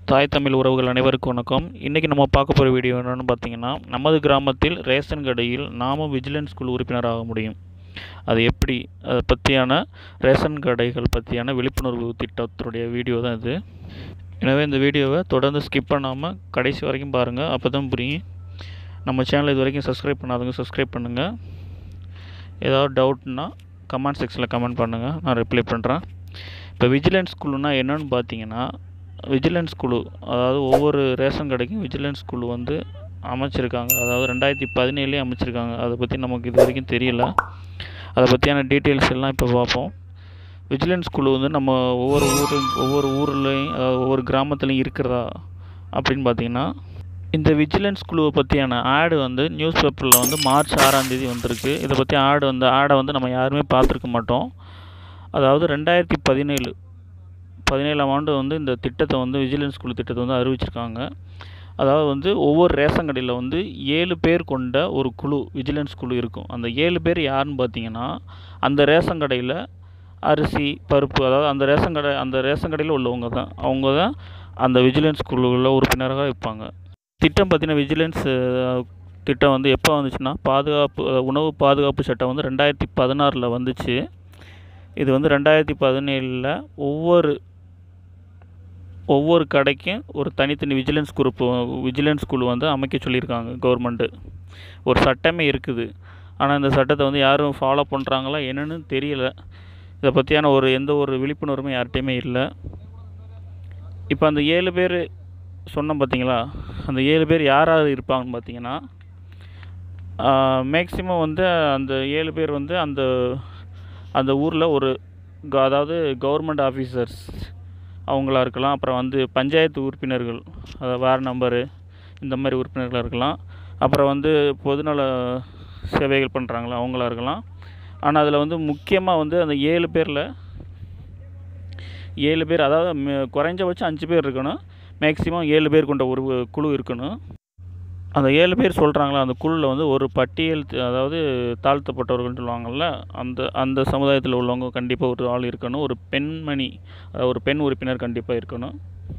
தாய் தமிழ் உறவுகள் அனைவருக்கும் வணக்கம் இன்றைக்கி நம்ம பார்க்க போகிற வீடியோ என்னென்னு பார்த்தீங்கன்னா நமது கிராமத்தில் ரேஷன் கடையில் நாமும் விஜிலன்ஸ் குழு உறுப்பினராக முடியும் அது எப்படி அதை பற்றியான ரேஷன் கடைகள் பற்றியான விழிப்புணர்வு திட்டத்தினுடைய வீடியோ தான் இது எனவே இந்த வீடியோவை தொடர்ந்து ஸ்கிப் பண்ணாமல் கடைசி வரைக்கும் பாருங்கள் அப்போ தான் புரியும் நம்ம சேனல் இது வரைக்கும் சப்ஸ்கிரைப் பண்ணாதவங்க சப்ஸ்கிரைப் பண்ணுங்கள் ஏதாவது டவுட்னா கமெண்ட் செக்ஷனில் கமெண்ட் பண்ணுங்கள் நான் ரிப்ளை பண்ணுறேன் இப்போ விஜிலன்ஸ் குழுனா என்னன்னு பார்த்தீங்கன்னா விஜிலன்ஸ் குழு அதாவது ஒவ்வொரு ரேஷன் கடைக்கும் விஜிலன்ஸ் குழு வந்து அமைச்சிருக்காங்க அதாவது ரெண்டாயிரத்தி பதினேழுலேயே அமைச்சிருக்காங்க அதை பற்றி நமக்கு இது வரைக்கும் தெரியல அதை பற்றியான டீட்டெயில்ஸ் எல்லாம் இப்போ பார்ப்போம் விஜிலன்ஸ் குழு வந்து நம்ம ஒவ்வொரு ஊரு ஒவ்வொரு ஊர்லேயும் அதாவது ஒவ்வொரு கிராமத்துலையும் இருக்கிறதா அப்படின்னு பார்த்தீங்கன்னா இந்த விஜிலன்ஸ் குழுவை பற்றியான ஆடு வந்து நியூஸ் பேப்பரில் வந்து மார்ச் ஆறாம் தேதி வந்திருக்கு இதை பற்றி ஆடு வந்து ஆடை வந்து நம்ம யாருமே பார்த்துருக்க மாட்டோம் அதாவது ரெண்டாயிரத்தி பதினேழு பதினேழாம் ஆண்டு வந்து இந்த திட்டத்தை வந்து விஜிலன்ஸ் குழு திட்டத்தை வந்து அறிவிச்சிருக்காங்க அதாவது வந்து ஒவ்வொரு ரேஷன் கடையில் வந்து ஏழு பேர் கொண்ட ஒரு குழு விஜிலன்ஸ் குழு இருக்கும் அந்த ஏழு பேர் யாருன்னு பார்த்தீங்கன்னா அந்த ரேஷன் கடையில் அரிசி பருப்பு அதாவது அந்த ரேஷன் கடை அந்த ரேஷன் கடையில் உள்ளவங்க தான் அவங்க தான் அந்த விஜிலன்ஸ் குழுவில் உறுப்பினராக இருப்பாங்க திட்டம் பார்த்தீங்கன்னா விஜிலன்ஸ் திட்டம் வந்து எப்போ வந்துச்சுன்னா பாதுகாப்பு உணவு பாதுகாப்பு சட்டம் வந்து ரெண்டாயிரத்தி பதினாறில் வந்துச்சு இது வந்து ரெண்டாயிரத்தி பதினேழில் ஒவ்வொரு ஒவ்வொரு கடைக்கும் ஒரு தனித்தனி விஜிலன்ஸ் குரூப் விஜிலன்ஸ் குழு வந்து அமைக்க சொல்லியிருக்காங்க கவர்மெண்ட்டு ஒரு சட்டமே இருக்குது ஆனால் இந்த சட்டத்தை வந்து யாரும் ஃபாலோ பண்ணுறாங்களா என்னன்னு தெரியல இதை பற்றியான ஒரு எந்த ஒரு விழிப்புணர்வுமே யார்கிட்டையுமே இல்லை இப்போ அந்த ஏழு பேர் சொன்னோம் பார்த்தீங்களா அந்த ஏழு பேர் யார் யார் இருப்பாங்கன்னு பார்த்தீங்கன்னா மேக்ஸிமம் வந்து அந்த ஏழு பேர் வந்து அந்த அந்த ஊரில் ஒரு க- அதாவது கவர்மெண்ட் ஆஃபீஸர்ஸ் அவங்களா இருக்கலாம் அப்புறம் வந்து பஞ்சாயத்து உறுப்பினர்கள் அதாவது வார்டு நம்பரு இந்த மாதிரி உறுப்பினர்களாக இருக்கலாம் அப்புறம் வந்து பொதுநல சேவைகள் பண்ணுறாங்களா அவங்களா இருக்கலாம் ஆனால் அதில் வந்து முக்கியமாக வந்து அந்த ஏழு பேரில் ஏழு பேர் அதாவது ம- குறைஞ்சபட்சம் அஞ்சு பேர் இருக்கணும் மேக்ஸிமம் ஏழு பேர் கொண்ட ஒரு குழு இருக்கணும் அந்த ஏழு பேர் சொல்கிறாங்களா அந்த குழுவில் வந்து ஒரு பட்டியல் த- அதாவது தாழ்த்தப்பட்டவர்கள்னு சொல்லுவாங்கள்ல அந்த அந்த சமுதாயத்தில் உள்ளவங்க கண்டிப்பாக ஒரு ஆள் இருக்கணும் ஒரு பெண்மணி அதாவது ஒரு பெண் உறுப்பினர் கண்டிப்பாக இருக்கணும்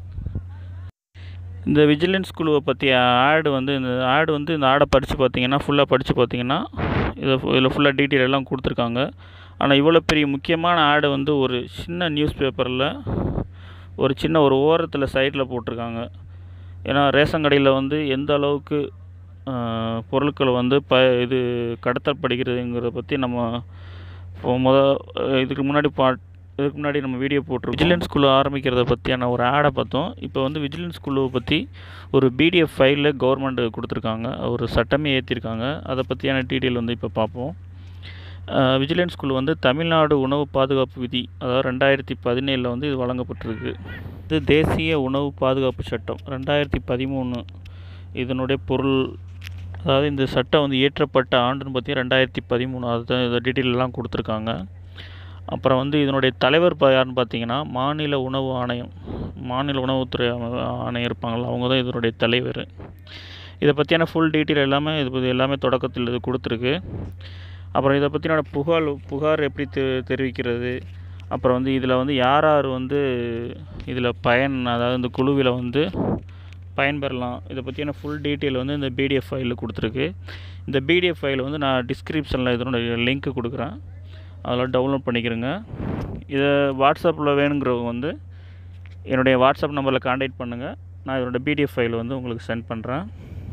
இந்த விஜிலன்ஸ் குழுவை பற்றிய ஆடு வந்து இந்த ஆடு வந்து இந்த ஆடை படித்து பார்த்தீங்கன்னா ஃபுல்லாக படித்து பார்த்தீங்கன்னா இதை இதில் ஃபுல்லாக டீட்டெயில் எல்லாம் கொடுத்துருக்காங்க ஆனால் இவ்வளோ பெரிய முக்கியமான ஆடு வந்து ஒரு சின்ன நியூஸ் பேப்பரில் ஒரு சின்ன ஒரு ஓரத்தில் சைடில் போட்டிருக்காங்க ஏன்னா ரேஷன் கடையில் வந்து எந்த அளவுக்கு ஆஹ், பொருட்கள் வந்து ப இது கடத்தப்படுகிறதுங்கிறத பற்றி நம்ம இப்போ முத இதுக்கு முன்னாடி பா இதுக்கு முன்னாடி நம்ம வீடியோ போட்டிருக்கோம் விஜிலன்ஸ் குழு ஆரம்பிக்கிறத பற்றியான ஒரு ஆடை பார்த்தோம் இப்போ வந்து விஜிலன்ஸ் குழுவை பற்றி ஒரு பிடிஎஃப் ஃபைலில் கவர்மெண்ட் கொடுத்துருக்காங்க ஒரு சட்டமே ஏற்றிருக்காங்க அதை பற்றியான டீட்டெயில் வந்து இப்போ பார்ப்போம் ஆஹ், விஜிலன்ஸ் குழு வந்து தமிழ்நாடு உணவு பாதுகாப்பு விதி அதாவது ரெண்டாயிரத்தி பதினேழில் வந்து இது வழங்கப்பட்டிருக்கு இது தேசிய உணவு பாதுகாப்பு சட்டம் ரெண்டாயிரத்தி பதிமூணு இதனுடைய பொருள் அதாவது இந்த சட்டம் வந்து இயற்றப்பட்ட ஆண்டுன்னு பார்த்தீங்கன்னா ரெண்டாயிரத்தி பதிமூணு அதுதான் இந்த டீட்டெயில் எல்லாம் கொடுத்துருக்காங்க அப்புறம் வந்து இதனுடைய தலைவர் பா- யாருன்னு பார்த்தீங்கன்னா மாநில உணவு ஆணையம் மாநில உணவுத்துறை அம- ஆணையம் இருப்பாங்கள்ல அவங்க தான் இதனுடைய தலைவர் இதை பற்றியான ஃபுல் டீட்டெயில் எல்லாமே இது பத்தி எல்லாமே தொடக்கத்தில் இது கொடுத்துருக்கு அப்புறம் இதை பற்றின புகார் புகார் எப்படி தெ தெரிவிக்கிறது அப்புறம் வந்து இதில் வந்து யார் யார் வந்து இதில் பயன் அதாவது இந்த குழுவில் வந்து பயன்பெறலாம் இதை பற்றியான ஃபுல் டீட்டெயில் வந்து இந்த பிடிஎஃப் ஃபைலில் கொடுத்துருக்கு இந்த பிடிஎஃப் ஃபைல் வந்து நான் டிஸ்கிரிப்ஷனில் இதனுடைய லிங்க் கொடுக்குறேன் அதில் டவுன்லோட் பண்ணிக்கிறேங்க இதை வாட்ஸ்அப்பில் வேணுங்கிறவங்க வந்து என்னுடைய வாட்ஸ்அப் நம்பரில் காண்டாக்ட் பண்ணுங்கள் நான் இதனோட பிடிஎஃப் ஃபைல் வந்து உங்களுக்கு சென்ட் பண்ணுறேன்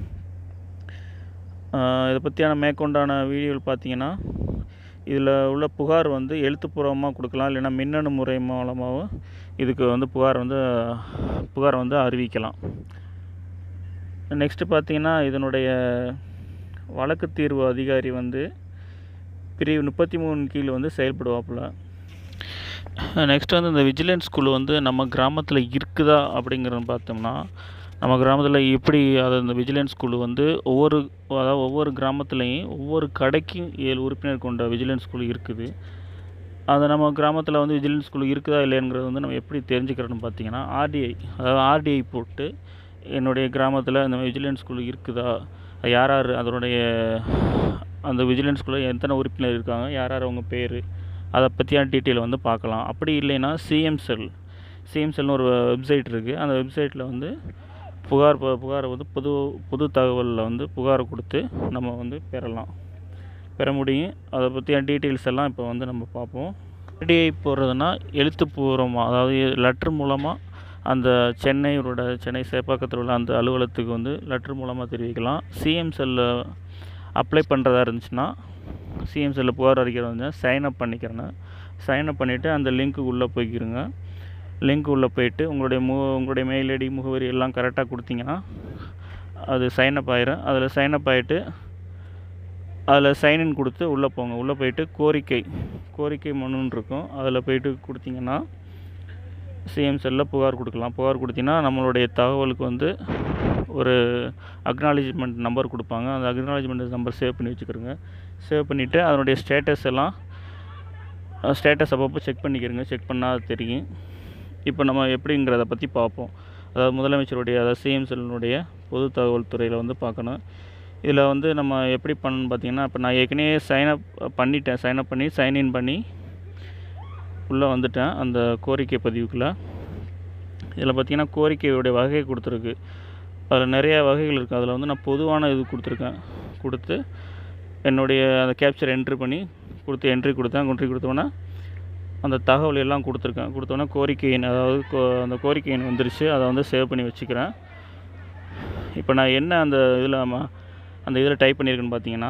இதை பற்றியான மேற்கொண்டான வீடியோவில் பார்த்தீங்கன்னா இதில் உள்ள புகார் வந்து எழுத்துப்பூர்வமாக கொடுக்கலாம் இல்லைன்னா மின்னணு முறை மூலமாகவும் இதுக்கு வந்து புகார் வந்து புகார் வந்து அறிவிக்கலாம் நெக்ஸ்ட்டு பார்த்தீங்கன்னா இதனுடைய வழக்கு தீர்வு அதிகாரி வந்து பிரிவு முப்பத்தி மூணு கீழ் வந்து செயல்படுவாப்புல நெக்ஸ்ட் வந்து இந்த விஜிலன்ஸ் குழு வந்து நம்ம கிராமத்தில் இருக்குதா அப்படிங்கிறத பார்த்தோம்னா நம்ம கிராமத்தில் எப்படி அது இந்த விஜிலன்ஸ் குழு வந்து ஒவ்வொரு அதாவது ஒவ்வொரு கிராமத்துலேயும் ஒவ்வொரு கடைக்கும் ஏழு உறுப்பினர் கொண்ட விஜிலன்ஸ் குழு இருக்குது அது நம்ம கிராமத்தில் வந்து விஜிலன்ஸ் குழு இருக்குதா இல்லைங்கிறது வந்து நம்ம எப்படி தெரிஞ்சுக்கிறோன்னு பார்த்தீங்கன்னா ஆர்டிஐ அதாவது ஆர்டிஐ போட்டு என்னுடைய கிராமத்தில் இந்த விஜிலன்ஸ் குழு இருக்குதா அது யார் யார் அதனுடைய அந்த விஜிலன்ஸ் குழு எத்தனை உறுப்பினர் இருக்காங்க யார் யார் அவங்க பேர் அதை பற்றியான டீட்டெயில் வந்து பார்க்கலாம் அப்படி இல்லைன்னா சிஎம் செல் சிஎம்செல்னு ஒரு வெப்சைட் இருக்குது அந்த வெப்சைட்டில் வந்து புகார் ப புகாரை வந்து புது புது தகவலில் வந்து புகாரை கொடுத்து நம்ம வந்து பெறலாம் பெற முடியும் அதை பற்றிய டீட்டெயில்ஸ் எல்லாம் இப்போ வந்து நம்ம பார்ப்போம் ஆர்டிஐ போடுறதுனா எழுத்துப்பூர்வமாக அதாவது லெட்ரு மூலமாக அந்த சென்னையோட சென்னை சேப்பாக்கத்தில் உள்ள அந்த அலுவலகத்துக்கு வந்து லெட்ரு மூலமாக தெரிவிக்கலாம் சிஎம் செல்லில் அப்ளை பண்ணுறதா இருந்துச்சுன்னா சிஎம் செல்லில் புகார் அளிக்கிறது வந்து சைன் அப் பண்ணிக்கிறேன்னு சைன் அப் பண்ணிவிட்டு அந்த லிங்க்கு உள்ளே போய்க்கிருங்க லிங்க் உள்ளே போயிட்டு உங்களுடைய மு உங்களுடைய மெயில் ஐடி முகவரி எல்லாம் கரெக்டாக கொடுத்தீங்கன்னா அது சைன் அப் ஆயிரும் அதில் சைன் அப் ஆகிட்டு அதில் சைன்இன் கொடுத்து உள்ளே போங்க உள்ளே போயிட்டு கோரிக்கை கோரிக்கை மனுன்னு இருக்கும் அதில் போயிட்டு கொடுத்தீங்கன்னா சிஎம் செல்லில் புகார் கொடுக்கலாம் புகார் கொடுத்தீங்கன்னா நம்மளுடைய தகவலுக்கு வந்து ஒரு அக்னாலேஜ்மெண்ட் நம்பர் கொடுப்பாங்க அந்த அக்னாலேஜ்மெண்ட் நம்பர் சேவ் பண்ணி வச்சுக்கிறோங்க சேவ் பண்ணிவிட்டு அதனுடைய ஸ்டேட்டஸ் எல்லாம் ஸ்டேட்டஸ் அப்பப்போ செக் பண்ணிக்கிறங்க செக் பண்ணால் தெரியும் இப்போ நம்ம எப்படிங்கிறத பற்றி பார்ப்போம் அதாவது முதலமைச்சருடைய அதாவது சிஎம் செல்லினுடைய பொது தகவல் துறையில் வந்து பார்க்கணும் இதில் வந்து நம்ம எப்படி பண்ணணும்னு பார்த்தீங்கன்னா இப்போ நான் ஏற்கனவே சைன்அப் பண்ணிட்டேன் சைன்அப் பண்ணி சைன்இன் பண்ணி உள்ளே வந்துட்டேன் அந்த கோரிக்கை பதிவுக்குள்ளே இதில் பார்த்தீங்கன்னா கோரிக்கையுடைய வகை கொடுத்துருக்கு அதில் நிறைய வகைகள் இருக்குது அதில் வந்து நான் பொதுவான இது கொடுத்துருக்கேன் கொடுத்து என்னுடைய அந்த கேப்சர் என்ட்ரி பண்ணி கொடுத்து என்ட்ரி கொடுத்தேன் என்ட்ரி கொடுத்தோன்னே அந்த தகவல் எல்லாம் கொடுத்துருக்கேன் கொடுத்தோன்னே கோரிக்கை எண் அதாவது கோ அந்த கோரிக்கை எண் வந்துருச்சு அதை வந்து சேவ் பண்ணி வச்சுக்கிறேன் இப்போ நான் என்ன அந்த இதில் அந்த இதில் டைப் பண்ணியிருக்கேன்னு பார்த்தீங்கன்னா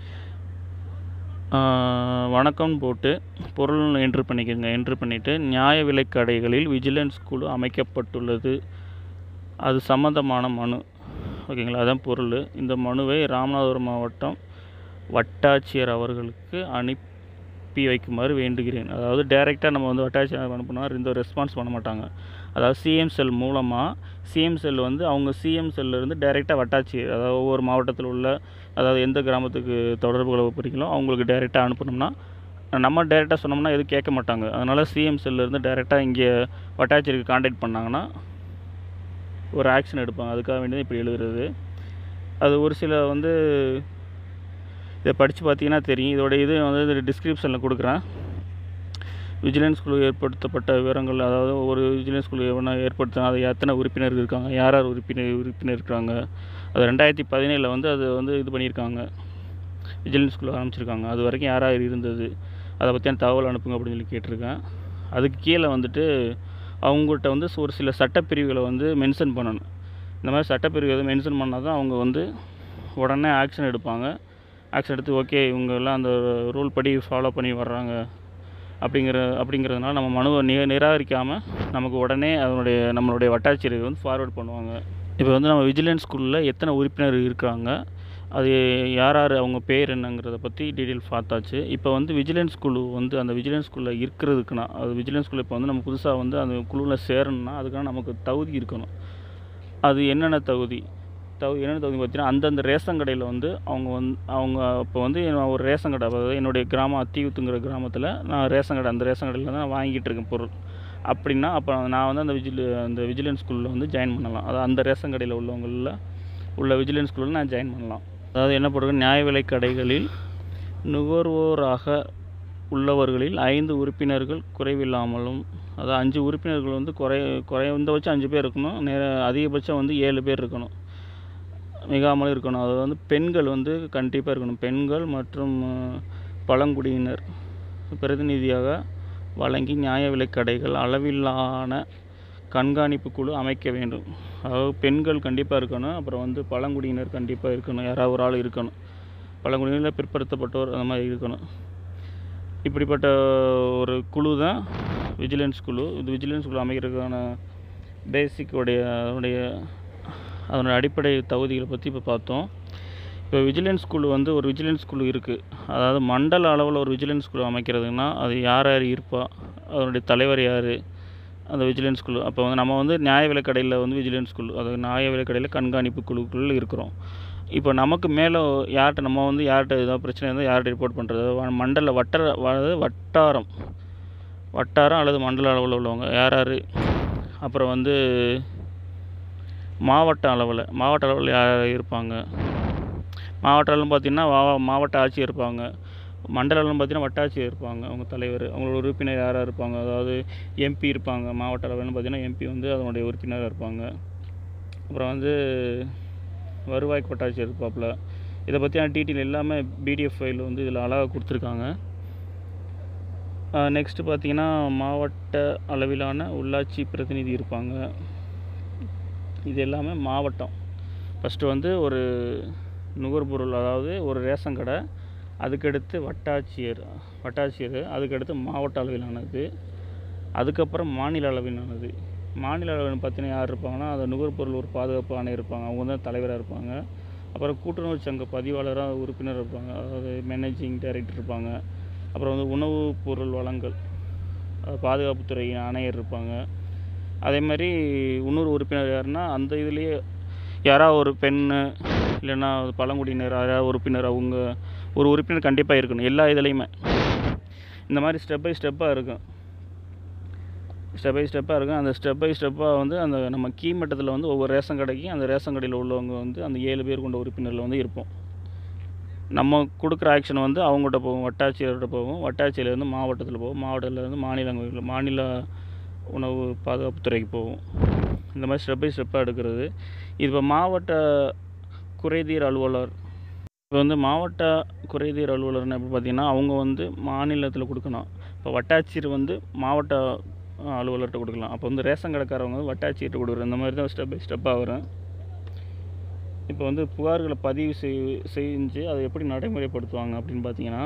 வணக்கம் போட்டு பொருள் என்ட்ரு பண்ணிக்கோங்க என்ட்ரு பண்ணிவிட்டு நியாய விலைக் கடைகளில் விஜிலன்ஸ் குழு அமைக்கப்பட்டுள்ளது அது சம்மந்தமான மனு ஓகேங்களா அதான் பொருள் இந்த மனுவை ராமநாதபுரம் மாவட்டம் வட்டாட்சியர் அவர்களுக்கு அனுப்பி வைக்குமாறு வேண்டுகிறேன் அதாவது டைரெக்டாக நம்ம வந்து வட்டாட்சியர் அனுப்புனா இந்த ரெஸ்பான்ஸ் பண்ண மாட்டாங்க அதாவது சிஎம் செல் மூலமாக சிஎம் செல் வந்து அவங்க சிஎம் செல்லிருந்து டைரெக்டாக வட்டாட்சியர் அதாவது ஒவ்வொரு மாவட்டத்தில் உள்ள அதாவது எந்த கிராமத்துக்கு தொடர்புகளை பிடிக்கலோ அவங்களுக்கு டைரெக்டாக அனுப்பினோம்னா நம்ம டைரெக்டாக சொன்னோம்னா எதுவும் கேட்க மாட்டாங்க அதனால் சிஎம் செல்லிருந்து டைரெக்டாக இங்கே வட்டாட்சியருக்கு காண்டாக்ட் பண்ணாங்கன்னா ஒரு ஆக்ஷன் எடுப்பாங்க அதுக்காக வேண்டியது இப்படி எழுதுறது அது ஒரு சில வந்து இதை படித்து பார்த்தீங்கன்னா தெரியும் இதோட இது வந்து டிஸ்கிரிப்ஷனில் கொடுக்குறேன் விஜிலன்ஸ் குழு ஏற்படுத்தப்பட்ட விவரங்கள் அதாவது ஒரு விஜிலன்ஸ் குழு எவனா ஏற்படுத்தினா அது எத்தனை உறுப்பினர் இருக்காங்க யார் யார் உறுப்பினர் உறுப்பினர் இருக்காங்க அது ரெண்டாயிரத்தி பதினேழில் வந்து அது வந்து இது பண்ணியிருக்காங்க விஜிலன்ஸ் குழு ஆரம்பிச்சிருக்காங்க அது வரைக்கும் யார் யார் இருந்தது அதை பற்றியான தகவல் அனுப்புங்க அப்படின்னு சொல்லி கேட்டிருக்கேன் அதுக்கு கீழே வந்துட்டு அவங்கள்ட்ட வந்து ஒரு சில சட்டப்பிரிவுகளை வந்து மென்ஷன் பண்ணணும் இந்த மாதிரி சட்டப்பிரிவு எதுவும் மென்ஷன் பண்ணால் தான் அவங்க வந்து உடனே ஆக்ஷன் எடுப்பாங்க ஆக்ஷன் எடுத்து ஓகே இவங்க எல்லாம் அந்த ரூல் படி ஃபாலோ பண்ணி வர்றாங்க அப்படிங்கிற அப்படிங்கிறதுனால நம்ம மனுவை நி நிராகரிக்காமல் நமக்கு உடனே அதனுடைய நம்மளுடைய வட்டாட்சியருக்கு வந்து ஃபார்வேர்ட் பண்ணுவாங்க இப்போ வந்து நம்ம விஜிலன்ஸ் ஸ்கூலில் எத்தனை உறுப்பினர் இருக்காங்க அது யார் யார் அவங்க பேர் என்னங்கிறத பற்றி டீட்டெயில் பார்த்தாச்சு இப்போ வந்து விஜிலன்ஸ் குழு வந்து அந்த விஜிலன்ஸ் குழுவில் இருக்கிறதுக்குன்னா அது விஜிலன்ஸ் குழு இப்போ வந்து நம்ம புதுசாக வந்து அந்த குழுவில் சேரணும்னா அதுக்கான நமக்கு தகுதி இருக்கணும் அது என்னென்ன தகுதி தகுதி என்னென்ன தகுதி பார்த்தீங்கன்னா அந்தந்த ரேஷன் கடையில் வந்து அவங்க வந்து அவங்க இப்போ வந்து நான் ஒரு ரேஷன் கடை அதாவது என்னுடைய கிராமம் அத்தியூத்துங்கிற கிராமத்தில் நான் ரேஷன் கடை அந்த ரேஷன் கடையில் தான் நான் வாங்கிட்டு இருக்கேன் பொருள் அப்படின்னா அப்போ நான் வந்து அந்த விஜில் அந்த விஜிலன்ஸ் ஸ்கூலில் வந்து ஜாயின் பண்ணலாம் அதாவது அந்த ரேஷன் கடையில் உள்ளவங்களில் உள்ள விஜிலன்ஸ் ஸ்கூலில் நான் ஜாயின் பண்ணலாம் அதாவது என்ன போட்டிருக்கு நியாய விலைக் கடைகளில் நுகர்வோராக உள்ளவர்களில் ஐந்து உறுப்பினர்கள் குறைவில்லாமலும் அதாவது அஞ்சு உறுப்பினர்கள் வந்து குறை குறைந்தபட்சம் அஞ்சு பேர் இருக்கணும் நேர அதிகபட்சம் வந்து ஏழு பேர் இருக்கணும் மிகாமலும் இருக்கணும் அது வந்து பெண்கள் வந்து கண்டிப்பாக இருக்கணும் பெண்கள் மற்றும் பழங்குடியினர் பிரதிநிதியாக வழங்கி நியாய விலைக் கடைகள் அளவிலான கண்காணிப்பு குழு அமைக்க வேண்டும் அதாவது பெண்கள் கண்டிப்பாக இருக்கணும் அப்புறம் வந்து பழங்குடியினர் கண்டிப்பாக இருக்கணும் யாராவது ஒரு ஆள் இருக்கணும் பழங்குடியினர் பிற்படுத்தப்பட்டோர் அந்த மாதிரி இருக்கணும் இப்படிப்பட்ட ஒரு குழு தான் விஜிலன்ஸ் குழு இது விஜிலன்ஸ் குழு அமைக்கிறதுக்கான பேசிக்கோடைய அதனுடைய அதனுடைய அடிப்படை தகுதிகளை பற்றி இப்போ பார்த்தோம் இப்போ விஜிலன்ஸ் குழு வந்து ஒரு விஜிலன்ஸ் குழு இருக்குது அதாவது மண்டல அளவில் ஒரு விஜிலன்ஸ் குழு அமைக்கிறதுனா அது யார் யார் இருப்பா அதனுடைய தலைவர் யார் அந்த விஜிலன்ஸ் குழு அப்போ வந்து நம்ம வந்து நியாய விலைக்கடையில் வந்து விஜிலன்ஸ் குழு அதாவது நியாய விலைக்கடையில் கண்காணிப்பு குழுக்குள்ள இருக்கிறோம் இப்போ நமக்கு மேலே யார்கிட்ட நம்ம வந்து யார்கிட்ட ஏதாவது பிரச்சனை இருந்தால் யார்கிட்ட ரிப்போர்ட் பண்ணுறது மண்டல வட்டார அதாவது வட்டாரம் வட்டாரம் அல்லது மண்டல அளவில் உள்ளவங்க யார் யார் அப்புறம் வந்து மாவட்ட அளவில் மாவட்ட அளவில் யார் இருப்பாங்க மாவட்ட அளவில் பார்த்திங்கன்னா மாவட்ட ஆட்சியர் இருப்பாங்க மண்டல அளவில் பார்த்தீங்கன்னா வட்டாட்சியர் இருப்பாங்க அவங்க தலைவர் அவங்களோட உறுப்பினர் யாராக இருப்பாங்க அதாவது எம்பி இருப்பாங்க மாவட்ட அளவில்னு பார்த்தீங்கன்னா எம்பி வந்து அதனுடைய உறுப்பினராக இருப்பாங்க அப்புறம் வந்து வருவாய் வட்டாட்சியர் இருப்பாப்புல இதை பற்றியான டீட்டெயில் எல்லாமே பிடிஎஃப் ஃபைல் வந்து இதில் அழகாக கொடுத்துருக்காங்க நெக்ஸ்ட்டு பார்த்தீங்கன்னா மாவட்ட அளவிலான உள்ளாட்சி பிரதிநிதி இருப்பாங்க இது எல்லாமே மாவட்டம் ஃபஸ்ட்டு வந்து ஒரு நுகர்பொருள் அதாவது ஒரு ரேஷன் கடை அதுக்கடுத்து வட்டாட்சியர் வட்டாட்சியர் அதுக்கடுத்து மாவட்ட அளவிலானது அதுக்கப்புறம் மாநில அளவிலானது மாநில அளவில் பார்த்தீங்கன்னா யார் இருப்பாங்கன்னா அந்த நுகர்பொருள் ஒரு பாதுகாப்பு ஆணையர் இருப்பாங்க அவங்க தான் தலைவராக இருப்பாங்க அப்புறம் கூட்டுறவு சங்க பதிவாளராக உறுப்பினர் இருப்பாங்க அதாவது மேனேஜிங் டைரக்டர் இருப்பாங்க அப்புறம் வந்து உணவு பொருள் வழங்கல் அஹ் பாதுகாப்புத்துறை ஆணையர் இருப்பாங்க அதே மாதிரி இன்னொரு உறுப்பினர் யாருன்னா அந்த இதுலேயே யாராவது ஒரு பெண்ணு இல்லைன்னா பழங்குடியினர் யாராவது உறுப்பினர் அவங்க ஒரு உறுப்பினர் கண்டிப்பாக இருக்கணும் எல்லா இதுலேயுமே இந்த மாதிரி ஸ்டெப் பை ஸ்டெப்பாக இருக்கும் ஸ்டெப் பை ஸ்டெப்பாக இருக்கும் அந்த ஸ்டெப் பை ஸ்டெப்பாக வந்து அந்த நம்ம கீ மட்டத்தில் வந்து ஒவ்வொரு ரேஷன் கடைக்கும் அந்த ரேஷன் கடையில் உள்ளவங்க வந்து அந்த ஏழு பேர் கொண்ட உறுப்பினரில் வந்து இருப்போம் நம்ம கொடுக்குற ஆக்ஷன் வந்து அவங்ககிட்ட போகும் வட்டாட்சியர்கிட்ட போகும் வட்டாட்சியர்லேருந்து மாவட்டத்தில் போகும் மாவட்டத்திலேருந்து மாநிலங்கள் மாநில உணவு பாதுகாப்புத்துறைக்கு போகும் இந்த மாதிரி ஸ்டெப் பை ஸ்டெப்பாக எடுக்கிறது இது இப்போ மாவட்ட குறைதீர் அலுவலர் இப்போ வந்து மாவட்ட குறைதீர் அலுவலர்னு எப்படி பார்த்தீங்கன்னா அவங்க வந்து மாநிலத்தில் கொடுக்கணும் இப்போ வட்டாட்சியர் வந்து மாவட்ட அஹ், அலுவலர்கிட்ட கொடுக்கலாம் அப்போ வந்து ரேஷன் கடைக்காரவங்க வந்து வட்டாட்சியர்கிட்ட கொடுக்குறது இந்த மாதிரி தான் ஸ்டெப் பை ஸ்டெப்பாக வரும் இப்போ வந்து புகார்களை பதிவு செய் செஞ்சு அதை எப்படி நடைமுறைப்படுத்துவாங்க அப்படின்னு பார்த்தீங்கன்னா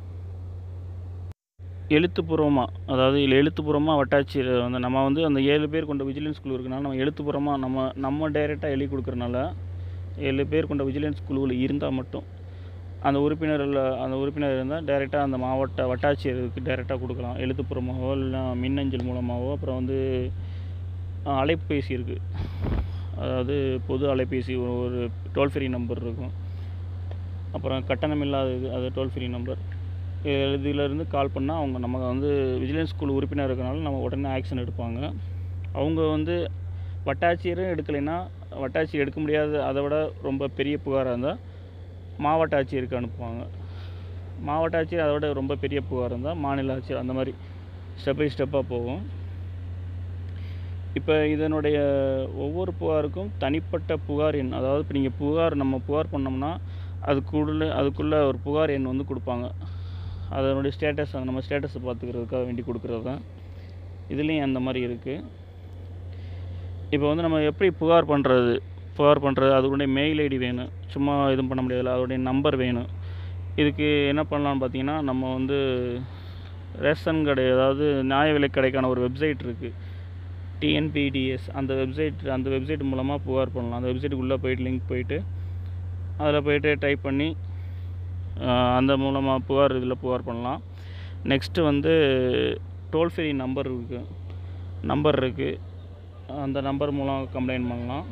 எழுத்துப்பூர்வமாக அதாவது இல்லை எழுத்துப்பூர்வமாக வட்டாட்சியர் வந்து நம்ம வந்து அந்த ஏழு பேர் கொண்ட விஜிலன்ஸ் குழு இருக்கனால நம்ம எழுத்துப்பூர்வமாக நம்ம நம்ம டைரெக்டாக எழுதி கொடுக்குறனால ஏழு பேர் கொண்ட விஜிலன்ஸ் குழுவில் இருந்தால் மட்டும் அந்த உறுப்பினரில் அந்த உறுப்பினர் இருந்தால் டைரெக்டாக அந்த மாவட்ட வட்டாட்சியருக்கு டைரெக்டாக கொடுக்கலாம் எழுத்துப்பூர்வமாகவோ இல்லை மின்னஞ்சல் மூலமாகவோ அப்புறம் வந்து அஹ், அலைபேசி இருக்குது அதாவது பொது அலைபேசி ஒரு ஒரு டோல் ஃப்ரீ நம்பர் இருக்கும் அப்புறம் கட்டணம் இல்லாதது அது டோல் ஃப்ரீ நம்பர் இதிலேருந்து கால் பண்ணால் அவங்க நம்ம வந்து விஜிலன்ஸ் குழு உறுப்பினர் இருக்கனால நம்ம உடனே ஆக்ஷன் எடுப்பாங்க அவங்க வந்து வட்டாட்சியரும் எடுக்கலைன்னா வட்டாட்சியர் எடுக்க முடியாத அதை விட ரொம்ப பெரிய புகாராக இருந்தால் மாவட்ட ஆட்சியருக்கு அனுப்புவாங்க மாவட்ட ஆட்சியர் அதை விட ரொம்ப பெரிய புகார் இருந்தால் மாநில ஆட்சியர் அந்த மாதிரி ஸ்டெப் பை ஸ்டெப்பாக போகும் இப்போ இதனுடைய ஒவ்வொரு புகாருக்கும் தனிப்பட்ட புகார் எண் அதாவது இப்போ நீங்கள் புகார் நம்ம புகார் பண்ணோம்னா அதுக்குள்ள அதுக்குள்ளே ஒரு புகார் எண் வந்து கொடுப்பாங்க அதனுடைய ஸ்டேட்டஸ் நம்ம ஸ்டேட்டஸை பார்த்துக்கிறதுக்காக வேண்டி கொடுக்குறது தான் இதுலேயும் அந்த மாதிரி இருக்குது இப்போ வந்து நம்ம எப்படி புகார் பண்ணுறது புகார் பண்ணுறது அதோடைய மெயில் ஐடி வேணும் சும்மா எதுவும் பண்ண முடியாதுல்ல அதோடைய நம்பர் வேணும் இதுக்கு என்ன பண்ணலாம்னு பார்த்தீங்கன்னா நம்ம வந்து ரேஷன் கடை அதாவது நியாய விலைக் கடைக்கான ஒரு வெப்சைட் இருக்குது டிஎன்பிடிஎஸ் அந்த வெப்சைட் அந்த வெப்சைட் மூலமாக புகார் பண்ணலாம் அந்த வெப்சைட்டுக்குள்ளே போயிட்டு லிங்க் போயிட்டு அதில் போயிட்டு டைப் பண்ணி ஆஹ், அந்த மூலமாக புகார் இதில் புகார் பண்ணலாம் நெக்ஸ்ட்டு வந்து டோல் ஃப்ரீ நம்பர் இருக்குது நம்பர் இருக்குது அந்த நம்பர் மூலம் கம்ப்ளைண்ட் பண்ணலாம்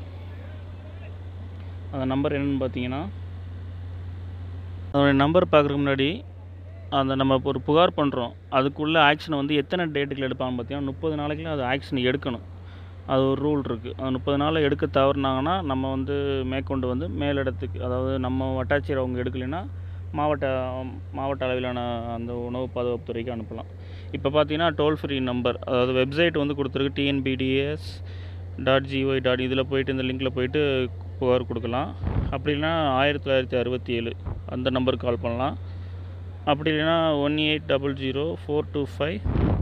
அந்த நம்பர் என்னென்னு பார்த்தீங்கன்னா அதோடைய நம்பர் பார்க்குறதுக்கு முன்னாடி அந்த நம்ம இப்போ ஒரு புகார் பண்ணுறோம் அதுக்குள்ளே ஆக்ஷன் வந்து எத்தனை டேட்டுக்கு எடுப்பாங்கன்னு பார்த்தீங்கன்னா முப்பது நாளைக்குள்ள அது ஆக்ஷன் எடுக்கணும் அது ஒரு ரூல் இருக்குது அந்த முப்பது நாளில் எடுக்க தவறுனாங்கன்னா நம்ம வந்து மேற்கொண்டு வந்து மேலிடத்துக்கு அதாவது நம்ம வட்டாட்சியர் அவங்க எடுக்கலைன்னா மாவட்ட மாவட்ட அளவிலான அந்த உணவு பாதுகாப்புத்துறைக்கு அனுப்பலாம் இப்போ பார்த்தீங்கன்னா டோல் ஃப்ரீ நம்பர் அதாவது வெப்சைட் வந்து கொடுத்துருக்கு டிஎன்பிடிஎஸ் டாட் ஜிஒய் டாட் இதில் போயிட்டு இந்த லிங்க்கில் போயிட்டு புகார் கொடுக்கலாம் அப்படி இல்லைன்னா ஆயிரத்தி தொள்ளாயிரத்தி அறுபத்தி ஏழு அந்த நம்பருக்கு கால் பண்ணலாம் அப்படி இல்லைன்னா one eight double zero four two five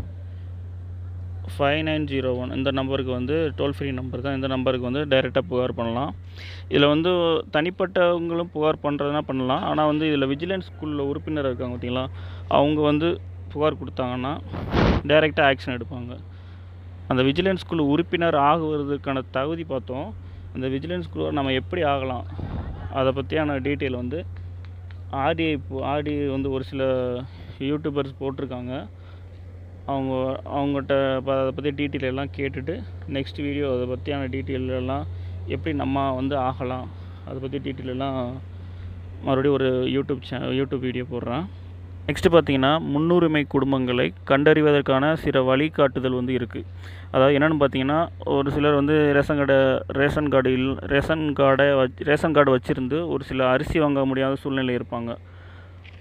five nine zero one இந்த நம்பருக்கு வந்து டோல் ஃப்ரீ நம்பர் தான் இந்த நம்பருக்கு வந்து டைரெக்டாக புகார் பண்ணலாம் இதில் வந்து தனிப்பட்டவங்களும் புகார் பண்ணுறதுனா பண்ணலாம் ஆனால் வந்து இதில் விஜிலன்ஸ் ஸ்கூலில் உறுப்பினர் இருக்காங்க பார்த்தீங்களா அவங்க வந்து புகார் கொடுத்தாங்கன்னா டைரெக்டாக ஆக்ஷன் எடுப்பாங்க அந்த விஜிலன்ஸ் குழு உறுப்பினர் ஆகுவதற்கான தகுதி பார்த்தோம் அந்த விஜிலன்ஸ் குழு நம்ம எப்படி ஆகலாம் அதை பற்றியான டீட்டெயில் வந்து ஆர்டிஐ ஆர்டிஐ வந்து ஒரு சில யூடியூபர்ஸ் போட்டிருக்காங்க அவங்க அவங்ககிட்ட ப- அதை பற்றி டீட்டெயில் எல்லாம் கேட்டுட்டு நெக்ஸ்ட் வீடியோ அதை பற்றியான டீட்டெயில் எல்லாம் எப்படி நம்ம வந்து ஆகலாம் அதை பற்றி டீட்டெயில் எல்லாம் மறுபடியும் ஒரு யூடியூப் சே யூடியூப் வீடியோ போடுறேன் நெக்ஸ்ட்டு பார்த்தீங்கன்னா முன்னுரிமை குடும்பங்களை கண்டறிவதற்கான சில வழிகாட்டுதல் வந்து இருக்குது அதாவது என்னென்னு பார்த்தீங்கன்னா ஒரு சிலர் வந்து ரேஷன் கடை ரேஷன் கார்டு இல் ரேஷன் கார்டை வச் ரேஷன் கார்டு வச்சுருந்து ஒரு சில அரிசி வாங்க முடியாத சூழ்நிலை இருப்பாங்க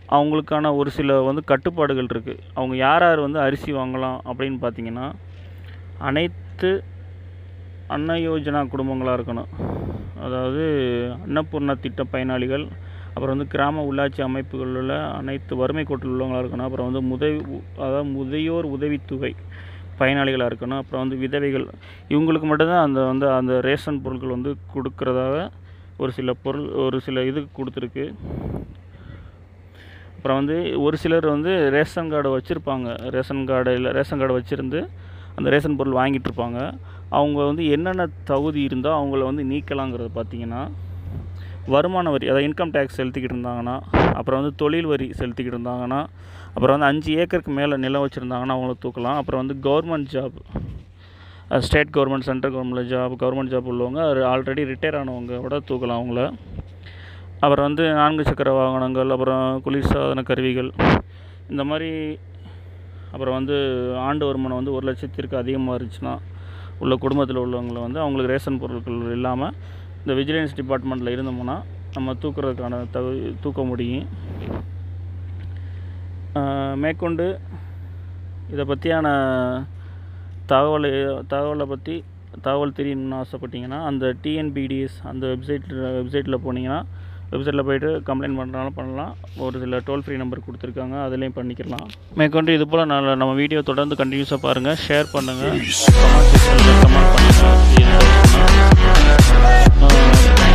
அவங்களுக்கான ஒரு சில வந்து கட்டுப்பாடுகள் இருக்குது அவங்க யார் யார் வந்து அரிசி வாங்கலாம் அப்படின்னு பார்த்தீங்கன்னா அனைத்து அன்ன யோஜனா குடும்பங்களாக இருக்கணும் அதாவது அன்னபூர்ணா திட்ட பயனாளிகள் அப்புறம் வந்து கிராம உள்ளாட்சி அமைப்புகளில் உள்ள அனைத்து வறுமை கோட்டில் உள்ளவங்களாக இருக்கணும் அப்புறம் வந்து முதவி அதாவது முதியோர் உதவித்தொகை பயனாளிகளாக இருக்கணும் அப்புறம் வந்து விதவைகள் இவங்களுக்கு மட்டும்தான் அந்த வந்து அந்த ரேஷன் பொருட்கள் வந்து கொடுக்குறதாக ஒரு சில பொருள் ஒரு சில இது கொடுத்துருக்கு அப்புறம் வந்து ஒரு சிலர் வந்து ரேஷன் கார்டு வச்சுருப்பாங்க ரேஷன் கார்டு இல்லை ரேஷன் கார்டு வச்சுருந்து அந்த ரேஷன் பொருள் வாங்கிட்டு இருப்பாங்க அவங்க வந்து என்னென்ன தகுதி இருந்தால் அவங்கள வந்து நீக்கலாங்கிறது பார்த்தீங்கன்னா வருமான வரி அதாவது இன்கம் டேக்ஸ் செலுத்திக்கிட்டு இருந்தாங்கன்னா அப்புறம் வந்து தொழில் வரி செலுத்திக்கிட்டு இருந்தாங்கன்னா அப்புறம் வந்து அஞ்சு ஏக்கருக்கு மேலே நிலம் வச்சுருந்தாங்கன்னா அவங்கள தூக்கலாம் அப்புறம் வந்து government job state government central government job government job உள்ளவங்க ஆல்ரெடி ரிட்டையர் ஆனவங்க கூட தூக்கலாம் அவங்கள அப்புறம் வந்து நான்கு சக்கர வாகனங்கள் அப்புறம் குளிர்சாதன கருவிகள் இந்த மாதிரி அப்புறம் வந்து ஆண்டு வருமானம் வந்து ஒரு லட்சத்திற்கு அதிகமாக இருந்துச்சுன்னா உள்ள குடும்பத்தில் உள்ளவங்களை வந்து அவங்களுக்கு ரேஷன் பொருட்கள் இல்லாமல் இந்த விஜிலன்ஸ் டிபார்ட்மெண்ட்டில் இருந்தோம்னா நம்ம தூக்குறதுக்கான தகுதி தூக்க முடியும் ஆஹ் மேற்கொண்டு இதை பற்றியான தகவல் தகவலை பற்றி தகவல் தெரியணும்னு ஆசைப்பட்டீங்கன்னா அந்த டிஎன்பிடிஎஸ் அந்த வெப்சைட் வெப்சைட்டில் போனீங்கன்னா வெப்சைட்டில் போயிட்டு கம்ப்ளைண்ட் பண்ணுறனாலும் பண்ணலாம் ஒரு சில டோல் ஃப்ரீ நம்பர் கொடுத்துருக்காங்க அதுலேயும் பண்ணிக்கலாம் மேற்கொண்டு இது போல் நல்ல நம்ம வீடியோ தொடர்ந்து கண்டினியூஸாக பாருங்கள் ஷேர் பண்ணுங்கள் கமெண்ட் செக்ஷனில் கமெண்ட் பண்ணுங்கள்